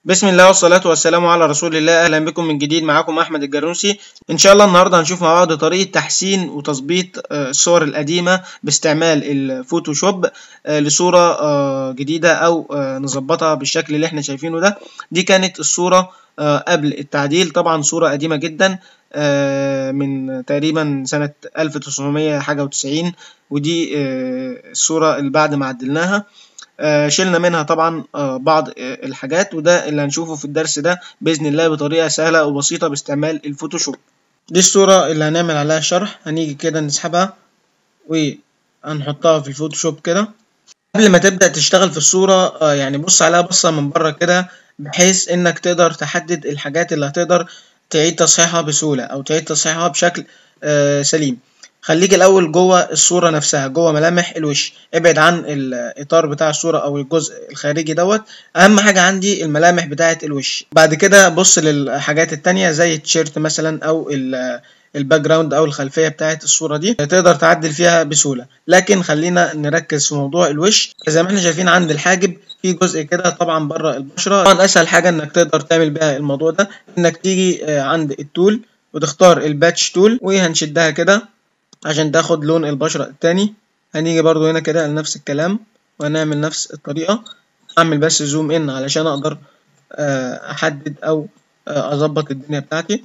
بسم الله والصلاة والسلام على رسول الله أهلا بكم من جديد معاكم أحمد الجرنوسي إن شاء الله النهاردة هنشوف مع بعض طريقة تحسين وتظبيط آه، الصور القديمة باستعمال الفوتوشوب آه، لصورة آه، جديدة أو آه، نظبطها بالشكل اللي احنا شايفينه ده دي كانت الصورة آه، قبل التعديل طبعا صورة قديمة جدا آه، من تقريبا سنة 1900 حاجة وتسعين ودي آه، الصورة اللي بعد ما عدلناها آه، شلنا منها طبعا آه، بعض آه، الحاجات وده اللي هنشوفه في الدرس ده بإذن الله بطريقة سهلة وبسيطة باستعمال الفوتوشوب دي الصورة اللي هنعمل عليها شرح هنيجي كده نسحبها وهنحطها في الفوتوشوب كده قبل ما تبدأ تشتغل في الصورة آه، يعني بص عليها بصة من بره كده بحيث انك تقدر تحدد الحاجات اللي هتقدر تعيد تصحيحها بسهولة او تعيد تصحيحها بشكل آه، سليم خليك الاول جوه الصوره نفسها جوه ملامح الوش ابعد عن الاطار بتاع الصوره او الجزء الخارجي دوت اهم حاجه عندي الملامح بتاعه الوش بعد كده بص للحاجات التانية زي التيشيرت مثلا او ال- الباك جراوند او الخلفيه بتاعه الصوره دي تقدر تعدل فيها بسهوله لكن خلينا نركز في موضوع الوش زي ما احنا شايفين عند الحاجب في جزء كده طبعا بره البشره طبعا اسهل حاجه انك تقدر تعمل بيها الموضوع ده انك تيجي آه، عند التول وتختار الباتش تول وهنشدها كده عشان تاخد لون البشرة التاني هنيجي برضو هنا كده لنفس الكلام وهنعمل نفس الطريقة اعمل بس زوم ان علشان اقدر آه، احدد او آه، اظبط الدنيا بتاعتي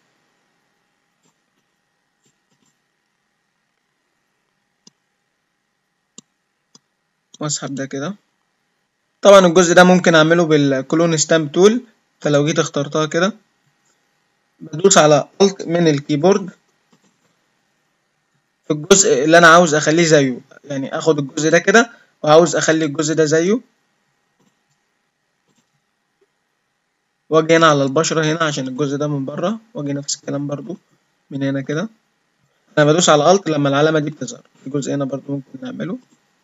واسحب ده كده طبعا الجزء ده ممكن اعمله بالكلون ستامب تول فلو جيت اخترتها كده بدوس على Alt من الكيبورد في الجزء اللي انا عاوز اخليه زيه يعني اخد الجزء ده كده وعاوز اخلي الجزء ده زيه واجي هنا على البشرة هنا عشان الجزء ده من بره واجي نفس الكلام برضو من هنا كده انا بدوس على الت لما العلامة دي بتظهر في جزء هنا برضو ممكن نعمله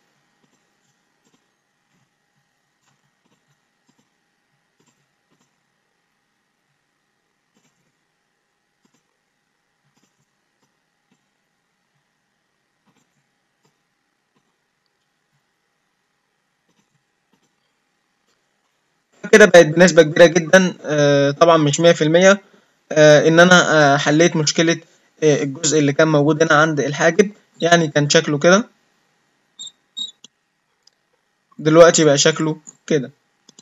كده بقت بنسبة كبيرة جدا آه، طبعا مش مية في المية آه، ان انا آه، حليت مشكلة آه، الجزء اللي كان موجود هنا عند الحاجب يعني كان شكله كده دلوقتي بقى شكله كده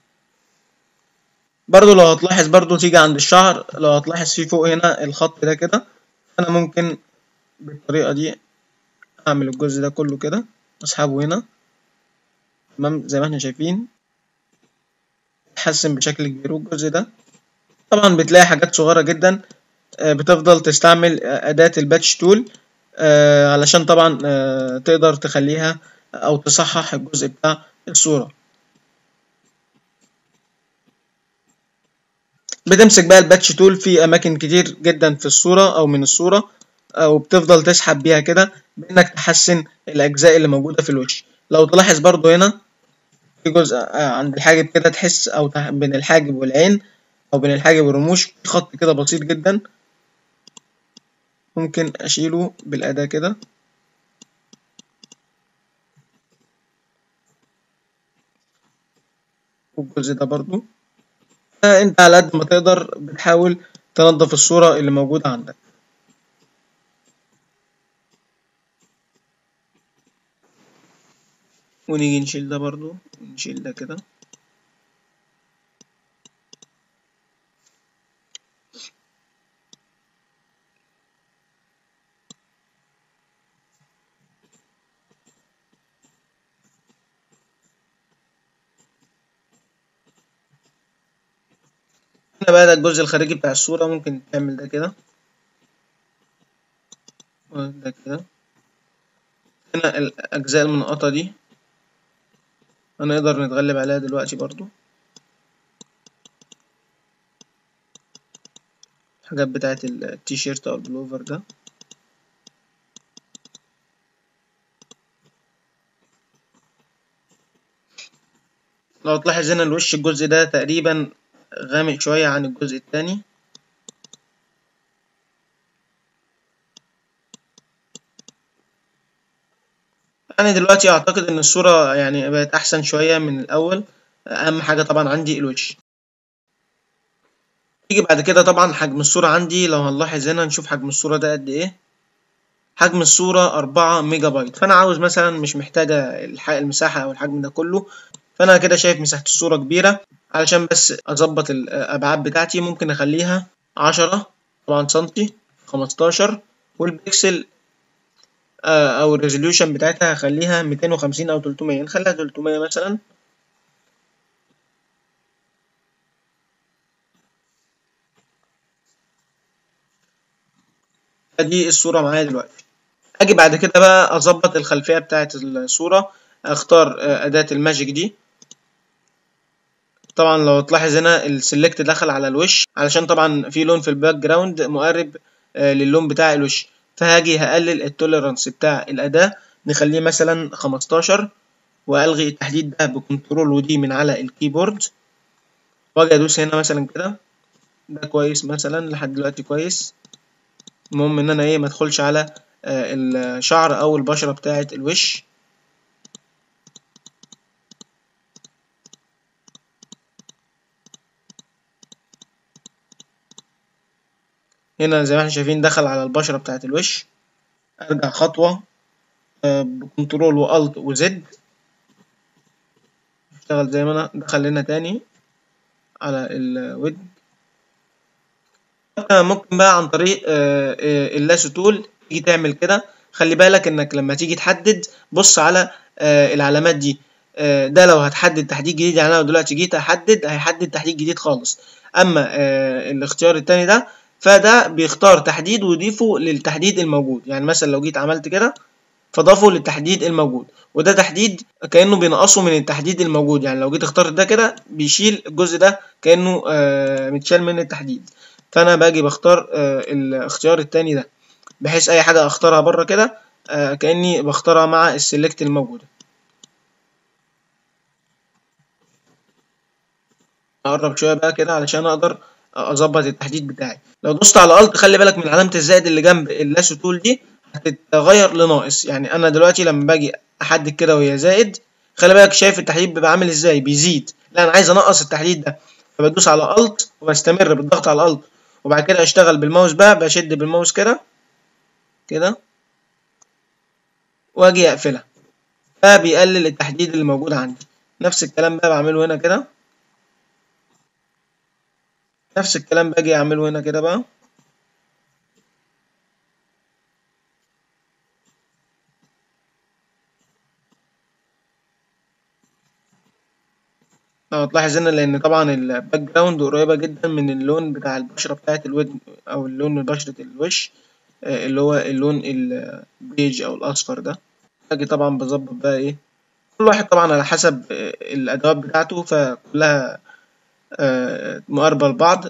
برضو لو هتلاحظ برضو تيجي عند الشعر لو هتلاحظ في فوق هنا الخط ده كده انا ممكن بالطريقة دي اعمل الجزء ده كله كده اسحبه هنا تمام زي ما احنا شايفين اتحسن بشكل كبير والجزء ده طبعا بتلاقي حاجات صغيرة جدا آه، بتفضل تستعمل آه، أداة الباتش تول آه، علشان طبعا آه، تقدر تخليها أو تصحح الجزء بتاع الصورة بتمسك بقى الباتش تول في أماكن كتير جدا في الصورة أو من الصورة أو بتفضل تسحب بيها كده بإنك تحسن الأجزاء اللي موجودة في الوش لو تلاحظ برضو هنا في جزء آه، عند الحاجب كده تحس أو تح- بين الحاجب والعين أو بين الحاجب والرموش في خط كده بسيط جدا ممكن أشيله بالأداة كده والجزء ده برضو فأنت على قد ما تقدر بتحاول تنظف الصورة اللي موجودة عندك ونيجي نشيل ده برضو نشيل ده كده هنا بقى ده الجزء الخارجي بتاع الصورة ممكن تعمل ده كده وده كده هنا الأجزاء المنقطة دي هنقدر نتغلب عليها دلوقتي برضو الحاجات بتاعت التيشيرت أو البلوفر ده لو تلاحظ هنا الوش الجزء ده تقريبا غامق شوية عن الجزء التاني يعني دلوقتي اعتقد ان الصورة يعني بقت احسن شوية من الاول اهم حاجة طبعا عندي الوش يجي بعد كده طبعا حجم الصورة عندي لو هنلاحظ هنا نشوف حجم الصورة ده قد ايه حجم الصورة أربعة ميجا بايت فأنا عاوز مثلا مش محتاجة المساحة أو الحجم ده كله فأنا كده شايف مساحة الصورة كبيرة علشان بس أظبط الأبعاد بتاعتي ممكن أخليها عشرة طبعا سنتي خمستاشر والبكسل أو الريزوليوشن بتاعتها هخليها ميتين وخمسين أو تلتمية نخليها تلتمية مثلا ادي الصورة معايا دلوقتي اجي بعد كده بقى اظبط الخلفية بتاعت الصورة اختار اداة الماجيك دي طبعا لو تلاحظ هنا السلكت دخل على الوش علشان طبعا في لون في الباك جراوند مقرب للون بتاع الوش فهاجي هقلل التوليرانس بتاع الاداة نخليه مثلا خمستاشر والغي التحديد ده بكنترول ودي من على الكيبورد واجي ادوس هنا مثلا كده ده كويس مثلا لحد دلوقتي كويس المهم ان انا ايه ما ادخلش على آه الشعر او البشره بتاعه الوش هنا زي ما احنا شايفين دخل على البشره بتاعه الوش ارجع خطوه آه بكنترول والت وزد اشتغل زي ما انا دخل لنا تاني على الود ممكن بقى عن طريق اللاسو تول تيجي تعمل كده خلي بالك انك لما تيجي تحدد بص على العلامات دي ده لو هتحدد تحديد جديد يعني انا دلوقتي جيت احدد هيحدد تحديد جديد خالص اما الاختيار التاني ده فده بيختار تحديد ويضيفه للتحديد الموجود يعني مثلا لو جيت عملت كده فضافه للتحديد الموجود وده تحديد كانه بينقصه من التحديد الموجود يعني لو جيت اخترت ده كده بيشيل الجزء ده كانه متشال من التحديد فانا باجي بختار آه الاختيار التاني ده بحيث اي حاجه اختارها بره كده آه كاني بختارها مع السلكت الموجوده اقرب شويه بقى كده علشان اقدر اظبط التحديد بتاعي لو دوست على الت خلي بالك من علامه الزائد اللي جنب اللاسو تول دي هتتغير لناقص يعني انا دلوقتي لما باجي احدد كده وهي زائد خلي بالك شايف التحديد بيبقى عامل ازاي بيزيد لا انا عايز انقص التحديد ده فبدوس على الت وبستمر بالضغط على الت وبعد كده اشتغل بالماوس بقى بشد بالماوس كده كده واجي اقفلها فبيقلل التحديد اللي موجود عندي نفس الكلام بقى بعمله هنا كده نفس الكلام باجي اعمله هنا كده بقى لو تلاحظ هنا لان طبعا الباك جراوند قريبه جدا من اللون بتاع البشره بتاعه الودن او اللون بشره الوش اللي هو اللون البيج او الاصفر ده اجي طبعا بظبط بقى ايه كل واحد طبعا على حسب الادوات بتاعته فكلها مقاربه لبعض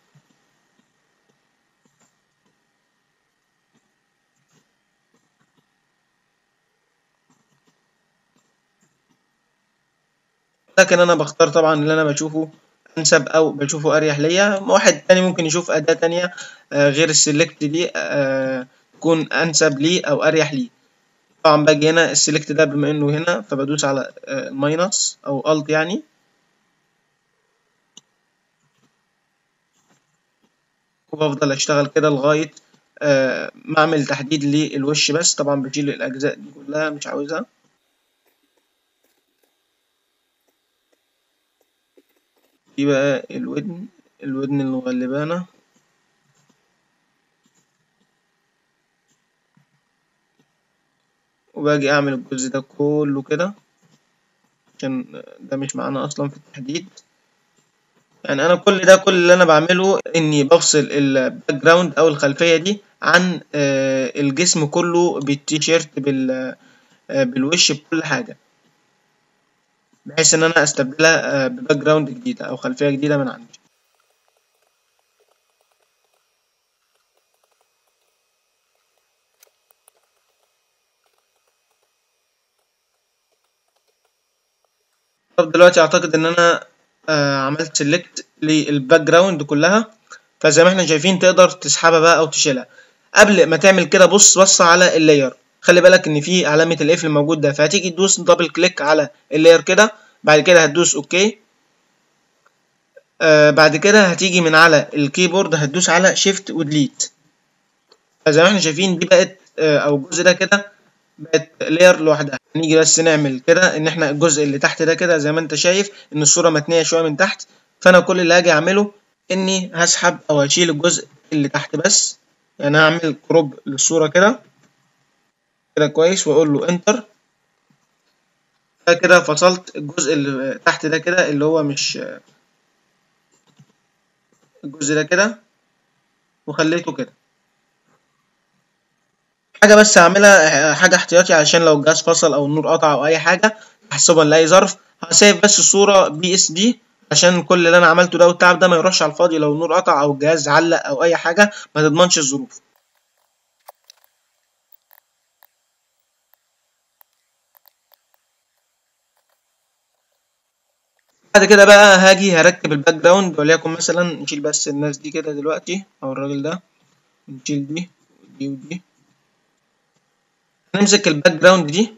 لكن انا بختار طبعا اللي انا بشوفه انسب او بشوفه اريح ليا واحد تاني ممكن يشوف اداة تانية غير السلكت دي تكون انسب ليه او اريح ليه طبعا باجي هنا السلكت ده بما انه هنا فبدوس على ماينس او الت يعني وبفضل اشتغل كده لغاية ما اعمل تحديد للوش بس طبعا بشيل الاجزاء دي كلها مش عاوزها دي بقى الودن الودن المغلبانة وباجي اعمل الجزء ده كله كده عشان ده مش معانا اصلا في التحديد يعني انا كل ده كل اللي انا بعمله اني بفصل الباك جراوند او الخلفيه دي عن الجسم كله بالتيشيرت بال بالوش بكل حاجه بحيث ان انا استبدلها بباك جراوند جديده او خلفيه جديده من عندي طب دلوقتي اعتقد ان انا آه عملت سيلكت للباك جراوند كلها فزي ما احنا شايفين تقدر تسحبها بقى او تشيلها قبل ما تعمل كده بص بص على اللاير خلي بالك ان في علامه القفل الموجود ده فهتيجي تدوس دبل كليك على اللاير كده بعد كده هتدوس اوكي آه بعد كده هتيجي من على الكيبورد هتدوس على شيفت وديليت زي ما احنا شايفين دي بقت آه او الجزء ده كده بقت لاير لوحدها نيجي بس نعمل كده ان احنا الجزء اللي تحت ده كده زي ما انت شايف ان الصوره متنيه شويه من تحت فانا كل اللي هاجي اعمله اني هسحب او هشيل الجزء اللي تحت بس يعني هعمل كروب للصوره كده كده كويس واقول له انتر كده فصلت الجزء اللي تحت ده كده اللي هو مش الجزء ده كده وخليته كده حاجه بس هعملها حاجه احتياطي علشان لو الجهاز فصل او النور قطع او اي حاجه تحسبا لاي ظرف هسيب بس الصوره بي اس دي عشان كل اللي انا عملته ده والتعب ده ما يروحش على الفاضي لو النور قطع او الجهاز علق او اي حاجه ما تضمنش الظروف بعد كده بقى هاجي هركب الباك جراوند وليكن مثلا نشيل بس الناس دي كده دلوقتي او الراجل ده نشيل دي ودي ودي هنمسك الباك جراوند دي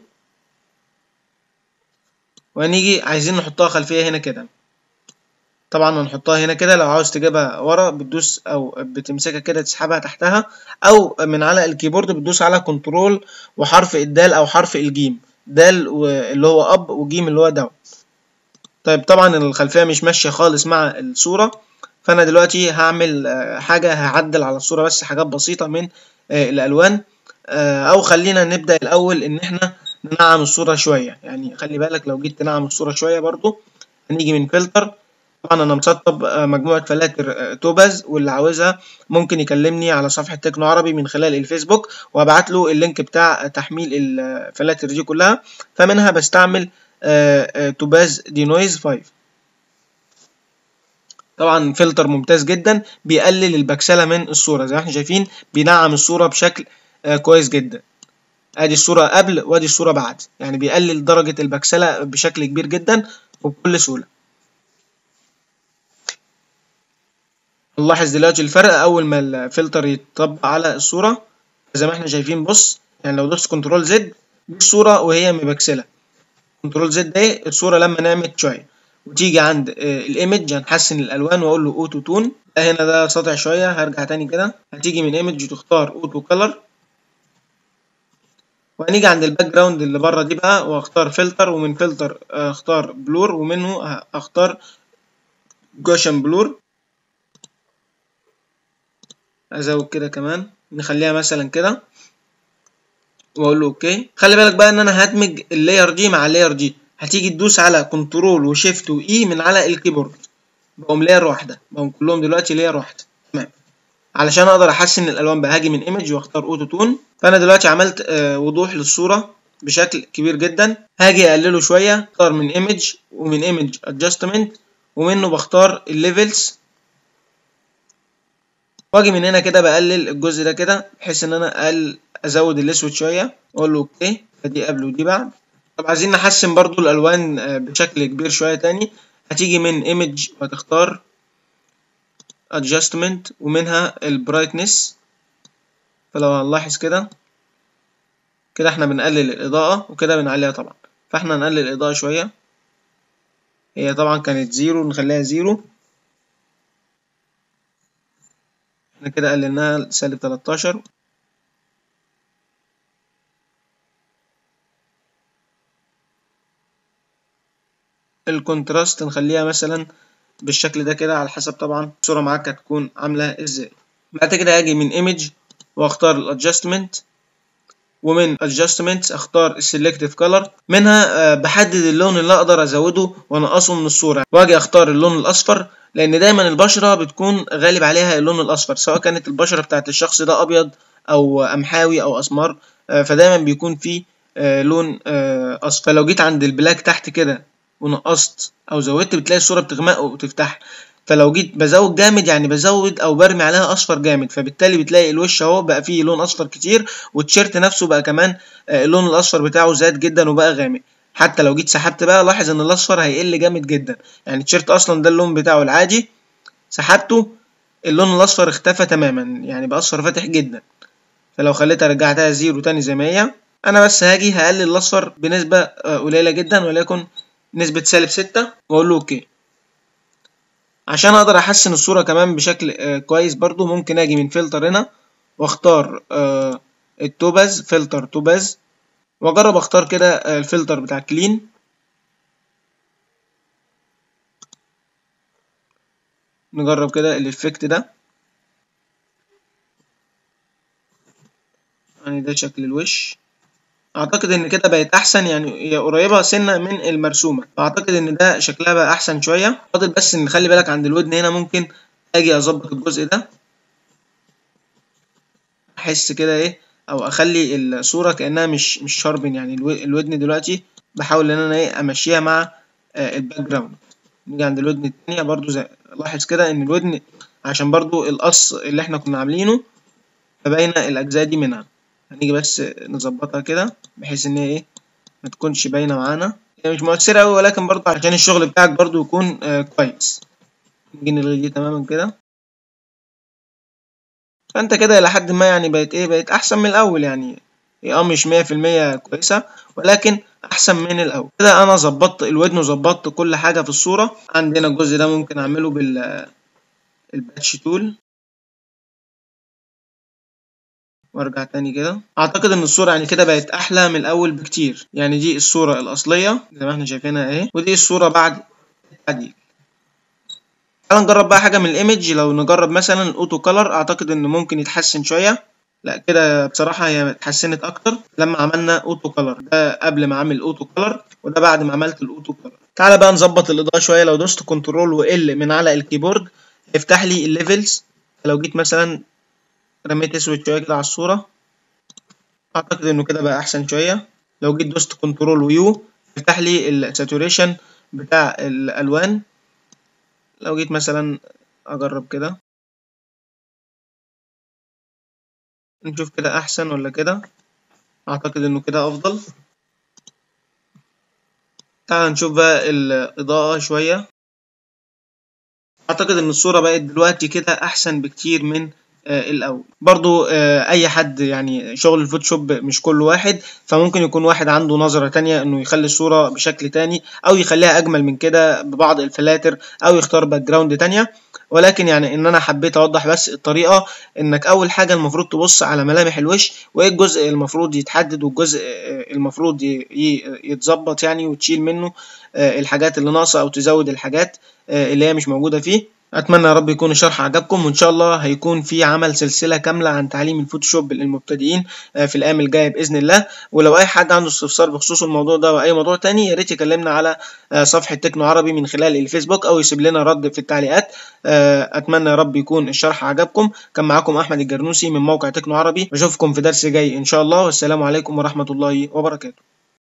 وهنيجي عايزين نحطها خلفية هنا كده طبعا هنحطها هنا كده لو عاوز تجيبها ورا بتدوس او بتمسكها كده تسحبها تحتها او من على الكيبورد بتدوس على كنترول وحرف الدال او حرف الجيم دال اللي هو اب وجيم اللي هو داون طيب طبعا الخلفية مش ماشية خالص مع الصورة فانا دلوقتي هعمل حاجة هعدل على الصورة بس حاجات بسيطة من الالوان او خلينا نبدأ الاول ان احنا ننعم الصورة شوية يعني خلي بالك لو جيت تنعم الصورة شوية برضو هنيجي من فلتر طبعا انا مسطب مجموعة فلاتر توباز واللي عاوزها ممكن يكلمني على صفحة تكنو عربي من خلال الفيسبوك وابعت له اللينك بتاع تحميل الفلاتر دي كلها فمنها بستعمل توباز دي نويز 5 طبعا فلتر ممتاز جدا بيقلل البكسلة من الصورة زي ما احنا شايفين بينعم الصورة بشكل كويس جدا ادي الصورة قبل وادي الصورة بعد يعني بيقلل درجة البكسلة بشكل كبير جدا وبكل سهولة نلاحظ دلوقتي الفرق اول ما الفلتر يتطبق على الصورة زي ما احنا شايفين بص يعني لو دوست كنترول زد دي الصورة وهي مبكسلة كنترول زد ده الصورة لما نعمت شوية وتيجي عند الايمج هنحسن الالوان واقول له اوتو تون ده هنا ده ساطع شوية هرجع تاني كده هتيجي من ايمج وتختار اوتو كلر وهنيجي عند الباك جراوند اللي بره دي بقى واختار فلتر ومن فلتر اختار بلور ومنه اختار جوشن بلور ازود كده كمان نخليها مثلا كده واقول له اوكي خلي بالك بقى ان انا هدمج اللاير دي مع اللاير دي هتيجي تدوس على كنترول وشيفت واي من على الكيبورد بقوم لاير واحده بقوم كلهم دلوقتي لاير واحده تمام علشان اقدر احسن الالوان بقى هاجي من ايمج واختار اوتو تون فانا دلوقتي عملت آه وضوح للصوره بشكل كبير جدا هاجي اقلله شويه اختار من ايمج ومن ايمج ادجستمنت ومنه بختار الليفلز واجي من هنا كده بقلل الجزء ده كده بحيث ان انا اقل ازود الاسود شويه اقول له اوكي فدي قبل ودي بعد طب عايزين نحسن برضو الالوان بشكل كبير شويه تاني هتيجي من ايمج وهتختار adjustment ومنها البرايتنس فلو هنلاحظ كده كده احنا بنقلل الاضاءة وكده بنعليها طبعا فاحنا نقلل الاضاءة شوية هي طبعا كانت زيرو نخليها زيرو احنا كده قللناها لسالب تلاتاشر الكونتراست نخليها مثلا بالشكل ده كده على حسب طبعا الصورة معاك هتكون عاملة ازاي بعد كده هاجي من ايمج واختار الادجستمنت ومن adjustments اختار السلكتيف كولر منها بحدد اللون اللي اقدر ازوده وانقصه من الصورة واجي اختار اللون الاصفر لان دايما البشرة بتكون غالب عليها اللون الاصفر سواء كانت البشرة بتاعت الشخص ده ابيض او قمحاوي او اسمر فدايما بيكون فيه لون اصفر فلو جيت عند البلاك تحت كده ونقصت او زودت بتلاقي الصوره بتغمق وتفتح فلو جيت بزود جامد يعني بزود او برمي عليها اصفر جامد فبالتالي بتلاقي الوش اهو بقى فيه لون اصفر كتير والتيشيرت نفسه بقى كمان اللون الاصفر بتاعه زاد جدا وبقى غامق حتى لو جيت سحبت بقى لاحظ ان الاصفر هيقل جامد جدا يعني التيشيرت اصلا ده اللون بتاعه العادي سحبته اللون الاصفر اختفى تماما يعني بقى اصفر فاتح جدا فلو خليتها رجعتها زيرو تاني زي ما هي انا بس هاجي هقلل الاصفر بنسبه قليله جدا وليكن نسبة سالب ستة وأقول له أوكي عشان اقدر احسن الصورة كمان بشكل آه كويس برضو ممكن اجي من فلتر هنا واختار آه التوباز فلتر توباز واجرب اختار كده آه الفلتر بتاع كلين نجرب كده الافكت ده يعني ده شكل الوش اعتقد ان كده بقت احسن يعني هي قريبه سنه من المرسومه فاعتقد ان ده شكلها بقى احسن شويه فاضل بس ان خلي بالك عند الودن هنا ممكن اجي اظبط الجزء ده احس كده ايه او اخلي الصوره كانها مش مش شاربن يعني الودن دلوقتي بحاول ان انا ايه امشيها مع آه الباك جراوند نيجي عند الودن التانية برضو زي لاحظ كده ان الودن عشان برضو القص اللي احنا كنا عاملينه فباينه الاجزاء دي منها هنيجي بس نظبطها كده بحيث ان هي ايه ما تكونش باينه معانا هي مش مؤثره قوي ولكن برضو عشان الشغل بتاعك برضو يكون آه كويس نيجي نلغي دي تماما كده فانت كده الى حد ما يعني بقت ايه بقت احسن من الاول يعني هي اه مش مية في المية كويسة ولكن احسن من الاول كده انا ظبطت الودن وظبطت كل حاجة في الصورة عندنا الجزء ده ممكن اعمله بال الباتش تول وارجع تاني كده اعتقد ان الصورة يعني كده بقت احلى من الاول بكتير يعني دي الصورة الاصلية زي ما احنا شايفينها اهي ودي الصورة بعد التعديل تعال نجرب بقى حاجة من الايمج لو نجرب مثلا الاوتو كولر اعتقد انه ممكن يتحسن شوية لا كده بصراحة هي اتحسنت أكتر لما عملنا أوتو كولر ده قبل ما أعمل أوتو كولر وده بعد ما عملت الأوتو كولر تعالى بقى نظبط الإضاءة شوية لو دوست كنترول وإل من على الكيبورد يفتح لي الليفلز لو جيت مثلا رميت أسود شوية كده على الصورة أعتقد إنه كده بقى أحسن شوية لو جيت دوست كنترول ويو يفتح لي الساتوريشن بتاع الألوان لو جيت مثلا أجرب كده نشوف كده احسن ولا كده اعتقد انه كده افضل تعال نشوف بقى الاضاءة شوية اعتقد ان الصورة بقت دلوقتي كده احسن بكتير من آه الاول برضو آه اي حد يعني شغل الفوتوشوب مش كل واحد فممكن يكون واحد عنده نظرة تانية انه يخلي الصورة بشكل تاني او يخليها اجمل من كده ببعض الفلاتر او يختار باك جراوند تانية ولكن يعني ان انا حبيت اوضح بس الطريقه انك اول حاجه المفروض تبص على ملامح الوش وايه الجزء المفروض يتحدد والجزء المفروض يتظبط يعني وتشيل منه الحاجات اللي ناقصه او تزود الحاجات اللي هي مش موجوده فيه اتمنى يا رب يكون الشرح عجبكم وان شاء الله هيكون في عمل سلسله كامله عن تعليم الفوتوشوب للمبتدئين في الايام الجايه باذن الله ولو اي حد عنده استفسار بخصوص الموضوع ده واي موضوع تاني يا ريت يكلمنا على صفحه تكنو عربي من خلال الفيسبوك او يسيب لنا رد في التعليقات اتمنى يا رب يكون الشرح عجبكم كان معاكم احمد الجرنوسي من موقع تكنو عربي اشوفكم في درس جاي ان شاء الله والسلام عليكم ورحمه الله وبركاته